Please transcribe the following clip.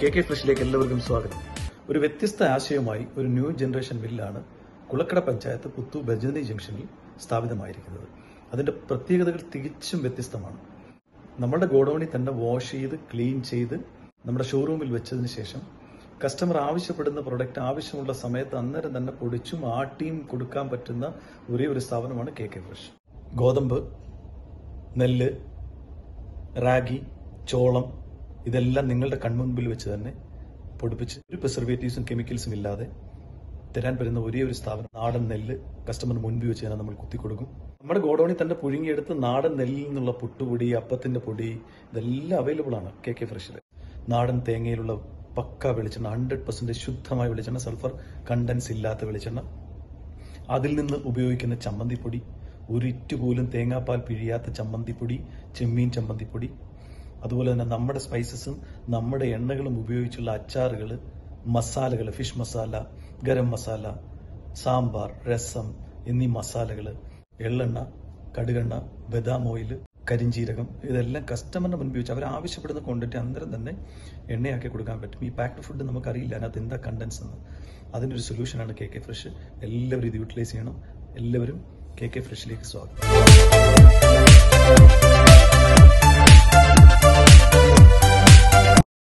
K K ഫ്രഷിലേക്ക് എല്ലാവർക്കും സ്വാഗതം ഒരു വ്യത്യസ്ത ആശയവുമായി ഒരു ന്യൂ ജനറേഷൻ മില്ലാണ് കുളക്കട പഞ്ചായത്ത് പുത്തു ബജനി ജംഗ്ഷനിൽ സ്ഥാപിതമായിരിക്കുന്നത് അതിന്റെ പ്രത്യേകതകൾ തികച്ചും വ്യത്യസ്തമാണ് നമ്മുടെ ഗോഡൌണിൽ തന്നെ വാഷ് ചെയ്ത് ക്ലീൻ ചെയ്ത് നമ്മുടെ ഷോറൂമിൽ വെച്ചതിന് ശേഷം കസ്റ്റമർ ആവശ്യപ്പെടുന്ന പ്രൊഡക്റ്റ് ആവശ്യമുള്ള സമയത്ത് അന്നേരം തന്നെ പൊടിച്ചും ആട്ടിയും കൊടുക്കാൻ പറ്റുന്ന ഒരേ ഒരു സ്ഥാപനമാണ് കെ കെ ഫ്രഷ് ഗോതമ്പ് നെല്ല് റാഗി ചോളം ഇതെല്ലാം നിങ്ങളുടെ കൺമുൻപിൽ വെച്ച് തന്നെ പൊടിപ്പിച്ച് ഒരു പ്രിസർവേറ്റീവ്സും കെമിക്കൽസും ഇല്ലാതെ തരാൻ പറ്റുന്ന ഒരേ ഒരു സ്ഥാപനം നാടൻ നെല്ല് കസ്റ്റമറിന് മുൻപിൽ വെച്ച് തന്നെ നമ്മൾ കുത്തിക്കൊടുക്കും നമ്മുടെ ഗോഡൌണിൽ തന്നെ പുഴുങ്ങിയെടുത്ത് നാടൻ നെല്ലിൽ നിന്നുള്ള പുട്ടുപൊടി അപ്പത്തിന്റെ പൊടി ഇതെല്ലാം അവൈലബിൾ ആണ് കെ കെ ഫ്രഷിൽ നാടൻ തേങ്ങയിലുള്ള പക്ക വെളിച്ചെണ്ണ ഹൺഡ്രഡ് പെർസെന്റ് ശുദ്ധമായ വെളിച്ചെണ്ണ സൾഫർ കണ്ടൻസ് ഇല്ലാത്ത വെളിച്ചെണ്ണ അതിൽ നിന്ന് ഉപയോഗിക്കുന്ന ചമ്മന്തിപ്പൊടി ഒരിറ്റു പോലും തേങ്ങാപ്പാൽ പിഴിയാത്ത ചമ്മന്തിപ്പൊടി ചെമ്മീൻ ചമ്മന്തിപ്പൊടി അതുപോലെ തന്നെ നമ്മുടെ സ്പൈസസും നമ്മുടെ എണ്ണകളും ഉപയോഗിച്ചുള്ള അച്ചാറുകൾ മസാലകൾ ഫിഷ് മസാല ഗരം മസാല സാമ്പാർ രസം എന്നീ മസാലകൾ എള്ളെണ്ണ കടുകെണ്ണ ബദാം ഓയിൽ കരിഞ്ചീരകം ഇതെല്ലാം കസ്റ്റമറിന്റെ മുൻപിൽ വെച്ച് അവർ ആവശ്യപ്പെടുന്ന ക്വാണ്ടിറ്റി അന്നേരം തന്നെ എണ്ണയാക്കി കൊടുക്കാൻ പറ്റും ഈ പാക്ഡ് ഫുഡ് നമുക്കറിയില്ല അതിനകത്ത് എന്താ കണ്ടൻസ് എന്ന് അതിനൊരു സൊല്യൂഷനാണ് കെ കെ ഫ്രഷ് എല്ലാവരും ഇത് യൂട്ടിലൈസ് ചെയ്യണം എല്ലാവരും കെ കെ ഫ്രഷിലേക്ക് സ്വാഗതം